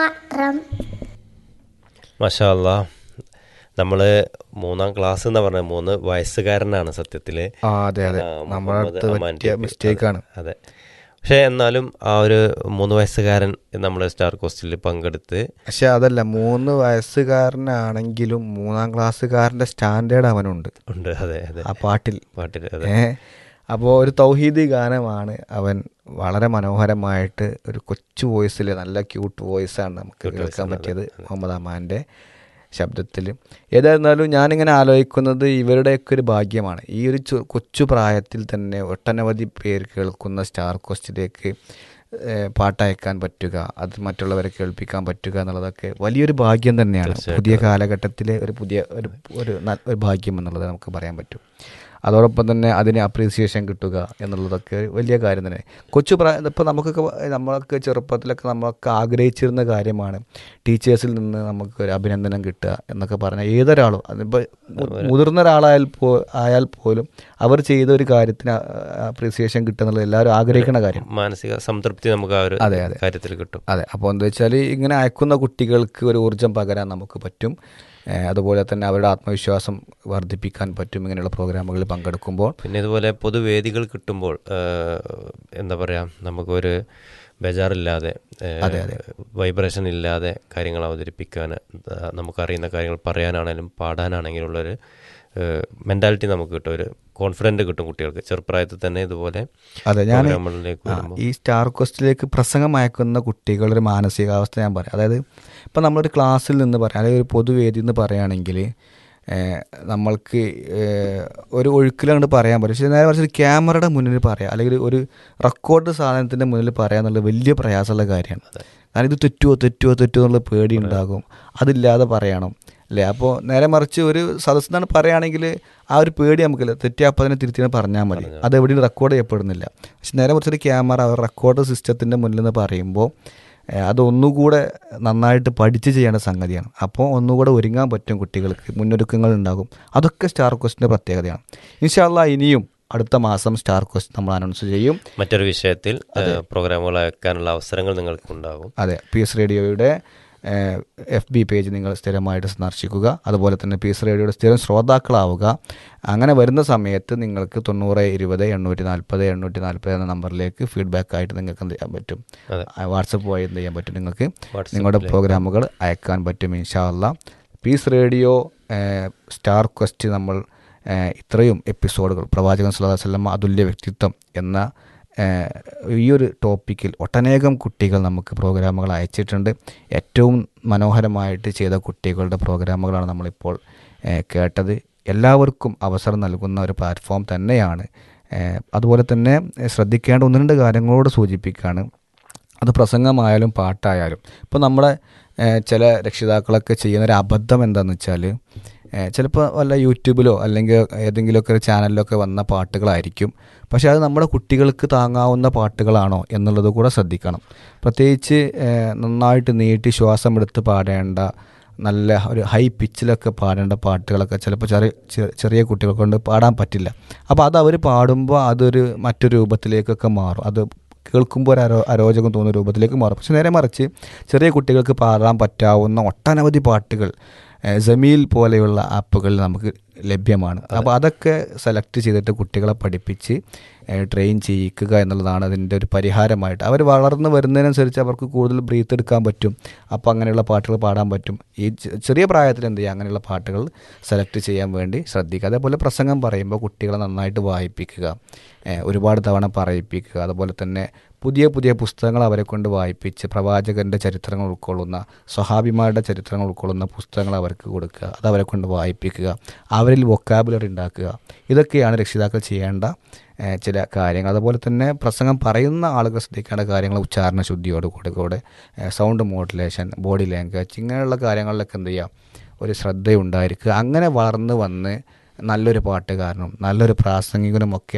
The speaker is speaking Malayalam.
മറം മഷാ അല്ലാ നമ്മൾ മൂന്നാം ക്ലാസ് എന്ന് പറഞ്ഞ മൂന്ന് വയസ്സുകാരനാണ് സത്യത്തിൽ ആ അതെ അതെ നമ്മുടെ അടുത്ത് പറ്റിയ മിസ്റ്റേക്ക് ആണ് അതെ പക്ഷേ എന്നാലും ആ ഒരു മൂന്ന് വയസ്സുകാരൻ നമ്മുടെ സ്റ്റാർ കോസ്റ്റിൽ പങ്കെടുത്ത് പക്ഷെ അതല്ല മൂന്ന് വയസ്സുകാരനാണെങ്കിലും മൂന്നാം ക്ലാസ്സുകാരന്റെ സ്റ്റാൻഡേർഡ് അവനുണ്ട് ഉണ്ട് അതെ അതെ ആ പാട്ടിൽ പാട്ടിൽ അതെ ഏ അപ്പോൾ ഒരു തൗഹീദി ഗാനമാണ് അവൻ വളരെ മനോഹരമായിട്ട് ഒരു കൊച്ചു വോയിസിൽ നല്ല ക്യൂട്ട് വോയിസാണ് നമുക്ക് കേൾക്കാൻ പറ്റിയത് മുഹമ്മദ് അമാൻ്റെ ശബ്ദത്തിൽ ഏതായിരുന്നാലും ഞാനിങ്ങനെ ആലോചിക്കുന്നത് ഇവരുടെയൊക്കെ ഒരു ഭാഗ്യമാണ് ഈ ഒരു ചു- കൊച്ചു പ്രായത്തിൽ തന്നെ ഒട്ടനവധി പേര് കേൾക്കുന്ന സ്റ്റാർ കോസ്റ്റിലേക്ക് ഏഹ്, പാട്ടയക്കാൻ പറ്റുക അത് മറ്റുള്ളവരെ കേൾപ്പിക്കാൻ പറ്റുക എന്നുള്ളതൊക്കെ വലിയൊരു ഭാഗ്യം തന്നെയാണ് പുതിയ കാലഘട്ടത്തിലെ ഒരു പുതിയ ഒരു ഒരു ന- ഒരു ഭാഗ്യം എന്നുള്ളത് നമുക്ക് പറയാൻ പറ്റും അതോടൊപ്പം തന്നെ അതിന് അപ്രീസിയേഷൻ കിട്ടുക എന്നുള്ളതൊക്കെ വലിയ കാര്യം തന്നെ കൊച്ചു പ്രായം ഇപ്പോൾ നമുക്കൊക്കെ നമ്മളൊക്കെ ചെറുപ്പത്തിലൊക്കെ നമ്മളൊക്കെ ആഗ്രഹിച്ചിരുന്ന കാര്യമാണ് ടീച്ചേഴ്സിൽ നിന്ന് നമുക്ക് ഒരു അഭിനന്ദനം കിട്ടുക എന്നൊക്കെ പറഞ്ഞാൽ ഏതൊരാളും അതിപ്പോൾ മുതിർന്ന ഒരാളായാൽ പോ ആയാൽ പോലും അവർ ചെയ്ത ഒരു കാര്യത്തിന് അപ്രീസിയേഷൻ കിട്ടുക എന്നുള്ളത് എല്ലാവരും ആഗ്രഹിക്കുന്ന കാര്യം മാനസിക സംതൃപ്തി നമുക്ക് ആ ഒരു അതെ, അതെ. കാര്യത്തിൽ കിട്ടും അതെ അപ്പോൾ എന്താ വെച്ചാൽ ഇങ്ങനെ അയക്കുന്ന കുട്ടികൾക്ക് ഒരു ഊർജ്ജം പകരാൻ നമുക്ക് പറ്റും ഏഹ് അതുപോലെ തന്നെ അവരുടെ ആത്മവിശ്വാസം വർദ്ധിപ്പിക്കാൻ പറ്റും ഇങ്ങനെയുള്ള പ്രോഗ്രാമുകളിൽ പങ്കെടുക്കുമ്പോൾ പിന്നെ ഇതുപോലെ പൊതുവേദികൾ കിട്ടുമ്പോൾ ആ, എന്താ പറയുക നമുക്കൊരു ബേജാറില്ലാതെ വൈബ്രേഷൻ ഇല്ലാതെ കാര്യങ്ങൾ അവതരിപ്പിക്കാൻ ആ, നമുക്കറിയുന്ന കാര്യങ്ങൾ പറയാനാണെങ്കിലും പാടാനാണെങ്കിലും ഉള്ളൊരു മെൻറ്റാലിറ്റി നമുക്ക് കിട്ടും ഒരു കോൺഫിഡൻറ്റ് കിട്ടും കുട്ടികൾക്ക് ചെറുപ്രായത്തിൽ തന്നെ ഇതുപോലെ അതെ ഞാൻ പ്രോഗ്രാമുകളിലേക്ക് വരുമ്പോൾ ഈ സ്റ്റാർ ക്വസ്റ്റിലേക്ക് പ്രസംഗം അയക്കുന്ന കുട്ടികളുടെ ഒരു മാനസികാവസ്ഥ ഞാൻ പറയാം അതായത് ഇപ്പം നമ്മളൊരു ക്ലാസ്സിൽ നിന്ന് പറയാം അല്ലെങ്കിൽ ഒരു പൊതുവേദി എന്ന് പറയുകയാണെങ്കിൽ ഏഹ്, നമ്മൾക്ക് ഏഹ്, ഒരു ഒഴുക്കിലങ്ങോട്ട് പറയാൻ പറ്റും പക്ഷേ നേരെ മറിച്ച് ഒരു ക്യാമറയുടെ മുന്നിൽ പറയാം അല്ലെങ്കിൽ ഒരു റെക്കോർഡ് സാധനത്തിൻ്റെ മുന്നിൽ പറയാൻ എന്നുള്ളത് വലിയ പ്രയാസമുള്ള കാര്യമാണ് കാരണം ഇത് തെറ്റുമോ തെറ്റുമോ തെറ്റുമോ എന്നുള്ള പേടി ഉണ്ടാകും അതില്ലാതെ പറയണം അല്ലേ അപ്പോൾ നേരെ മറിച്ച് ഒരു സദസ്സിനാണ് പറയുകയാണെങ്കിൽ ആ ഒരു പേടി നമുക്കില്ല തെറ്റി അപ്പോൾ അതിനെ തിരുത്തി പറഞ്ഞാൽ മതി അത് എവിടെയും റെക്കോർഡ് ചെയ്യപ്പെടുന്നില്ല പക്ഷെ നേരെ മറിച്ച് ഒരു ക്യാമറ റെക്കോർഡ് സിസ്റ്റത്തിൻ്റെ മുന്നിൽ നിന്ന് പറയുമ്പോൾ ഏഹ്, അത് ഒന്നുകൂടെ നന്നായിട്ട് പഠിച്ച് ചെയ്യേണ്ട സംഗതിയാണ് അപ്പോൾ ഒന്നുകൂടെ ഒരുങ്ങാൻ പറ്റും കുട്ടികൾക്ക് മുന്നൊരുക്കങ്ങൾ ഉണ്ടാകും അതൊക്കെ സ്റ്റാർ ക്വസ്റ്റിൻ്റെ പ്രത്യേകതയാണ് ഇൻഷാല്ല ഇനിയും അടുത്ത മാസം സ്റ്റാർ ക്വസ്റ്റ് നമ്മൾ അനൗൺസ് ചെയ്യും മറ്റൊരു വിഷയത്തിൽ പ്രോഗ്രാമുകൾ അയക്കാനുള്ള അവസരങ്ങൾ നിങ്ങൾക്കുണ്ടാകും അതെ പി എസ് റേഡിയോയുടെ എഫ് ബി പേജ് നിങ്ങൾ സ്ഥിരമായിട്ട് സന്ദർശിക്കുക അതുപോലെ തന്നെ പി എസ് റേഡിയോയുടെ സ്ഥിരം ശ്രോതാക്കളാവുക അങ്ങനെ വരുന്ന സമയത്ത് നിങ്ങൾക്ക് തൊണ്ണൂറ് ഇരുപത് എണ്ണൂറ്റി നാൽപ്പത് എണ്ണൂറ്റി നാൽപ്പത് എന്ന നമ്പറിലേക്ക് ഫീഡ്ബാക്ക് ആയിട്ട് നിങ്ങൾക്ക് എന്ത് ചെയ്യാൻ പറ്റും അതെ. വാട്സപ്പ് വഴി എന്ത് ചെയ്യാൻ പറ്റും നിങ്ങൾക്ക് WhatsApp നിങ്ങളുടെ പ്രോഗ്രാമുകൾ അയക്കാൻ പറ്റും ഇൻഷാല്ല പീസ് റേഡിയോ ഏഹ്, സ്റ്റാർ ക്വസ്റ്റ് നമ്മൾ ഏഹ്, ഇത്രയും എപ്പിസോഡുകൾ പ്രവാചകൻ സല്ലല്ലാഹു അലൈഹി വസല്ലം അതുല്യ വ്യക്തിത്വം എന്ന ഏഹ്, ഈ ഒരു ടോപ്പിക്കിൽ ഒട്ടനേകം കുട്ടികൾ നമുക്ക് പ്രോഗ്രാമുകൾ അയച്ചിട്ടുണ്ട് ഏറ്റവും മനോഹരമായിട്ട് ചെയ്ത കുട്ടികളുടെ പ്രോഗ്രാമുകളാണ് നമ്മളിപ്പോൾ ഏഹ്, കേട്ടത് എല്ലാവർക്കും അവസരം നൽകുന്ന ഒരു പ്ലാറ്റ്ഫോം തന്നെയാണ് ഏഹ്, അതുപോലെ തന്നെ ഏഹ്, ശ്രദ്ധിക്കേണ്ട ഒന്ന് രണ്ട് കാര്യങ്ങളോട് സൂചിപ്പിക്കുകയാണ് അത് പ്രസംഗമായാലും പാട്ടായാലും ഇപ്പോൾ നമ്മളെ ഏഹ്, ചില രക്ഷിതാക്കളൊക്കെ ചെയ്യുന്ന ഒരു അബദ്ധം എന്താണെന്ന് വെച്ചാൽ ചിലപ്പോൾ വല്ല യൂട്യൂബിലോ അല്ലെങ്കിൽ ഏതെങ്കിലുമൊക്കെ ഒരു ചാനലിലൊക്കെ വന്ന പാട്ടുകളായിരിക്കും പക്ഷേ അത് നമ്മുടെ കുട്ടികൾക്ക് താങ്ങാവുന്ന പാട്ടുകളാണോ എന്നുള്ളത് കൂടെ ശ്രദ്ധിക്കണം പ്രത്യേകിച്ച് ഏഹ്, നന്നായിട്ട് നീട്ടി ശ്വാസം എടുത്ത് പാടേണ്ട നല്ല ഒരു ഹൈ പിച്ചിലൊക്കെ പാടേണ്ട പാട്ടുകളൊക്കെ ചിലപ്പോൾ ചെറിയ ചെ- ചെറിയ കുട്ടികളെ കൊണ്ട് പാടാൻ പറ്റില്ല അപ്പോൾ അത് അവർ പാടുമ്പോൾ അതൊരു മറ്റൊരു രൂപത്തിലേക്കൊക്കെ മാറും അത് കേൾക്കുമ്പോൾ ഒരു അരോ അരോചകം തോന്നുന്ന രൂപത്തിലേക്ക് മാറും പക്ഷെ നേരെ മറിച്ച് ചെറിയ കുട്ടികൾക്ക് പാടാൻ പറ്റാവുന്ന ഒട്ടനവധി പാട്ടുകൾ ഏഹ്, ജമീൽ പോലെയുള്ള ആപ്പുകളിൽ നമുക്ക് ലഭ്യമാണ് അപ്പോൾ അതൊക്കെ സെലക്ട് ചെയ്തിട്ട് കുട്ടികളെ പഠിപ്പിച്ച് ഏഹ്, ട്രെയിൻ ചെയ്യിക്കുക എന്നുള്ളതാണ് അതിൻ്റെ ഒരു പരിഹാരമായിട്ട് അവർ വളർന്നു വരുന്നതിനനുസരിച്ച് അവർക്ക് കൂടുതൽ ബ്രീത്ത് എടുക്കാൻ പറ്റും അപ്പോൾ അങ്ങനെയുള്ള പാട്ടുകൾ പാടാൻ പറ്റും ഈ ചെ- ചെറിയ പ്രായത്തിൽ എന്ത് ചെയ്യുക അങ്ങനെയുള്ള പാട്ടുകൾ സെലക്ട് ചെയ്യാൻ വേണ്ടി ശ്രദ്ധിക്കുക അതേപോലെ പ്രസംഗം പറയുമ്പോൾ കുട്ടികളെ നന്നായിട്ട് വായിപ്പിക്കുക ഏഹ്, ഒരുപാട് തവണ പറയിപ്പിക്കുക അതുപോലെ തന്നെ പുതിയ പുതിയ പുസ്തകങ്ങൾ അവരെ കൊണ്ട് വായിപ്പിച്ച് പ്രവാചകൻ്റെ ചരിത്രങ്ങൾ ഉൾക്കൊള്ളുന്ന സ്വഹാബിമാരുടെ ചരിത്രങ്ങൾ ഉൾക്കൊള്ളുന്ന പുസ്തകങ്ങൾ അവർക്ക് കൊടുക്കുക അത് അവരെ കൊണ്ട് വായിപ്പിക്കുക അവരിൽ വൊക്കാബുലറി ഉണ്ടാക്കുക ഇതൊക്കെയാണ് രക്ഷിതാക്കൾ ചെയ്യേണ്ട ഏഹ്, ചില കാര്യങ്ങൾ അതുപോലെ തന്നെ പ്രസംഗം പറയുന്ന ആളുകൾ ശ്രദ്ധിക്കേണ്ട കാര്യങ്ങൾ ഉച്ചാരണ ശുദ്ധിയോട് കൂടെ കൂടെ സൗണ്ട് മോഡുലേഷൻ ബോഡി ലാംഗ്വേജ് ഇങ്ങനെയുള്ള കാര്യങ്ങളിലൊക്കെ എന്ത് ചെയ്യുക ഒരു ശ്രദ്ധയുണ്ടായിരിക്കുക അങ്ങനെ വളർന്ന് വന്ന് നല്ലൊരു പാട്ടുകാരനും നല്ലൊരു പ്രാസംഗികനും ഒക്കെ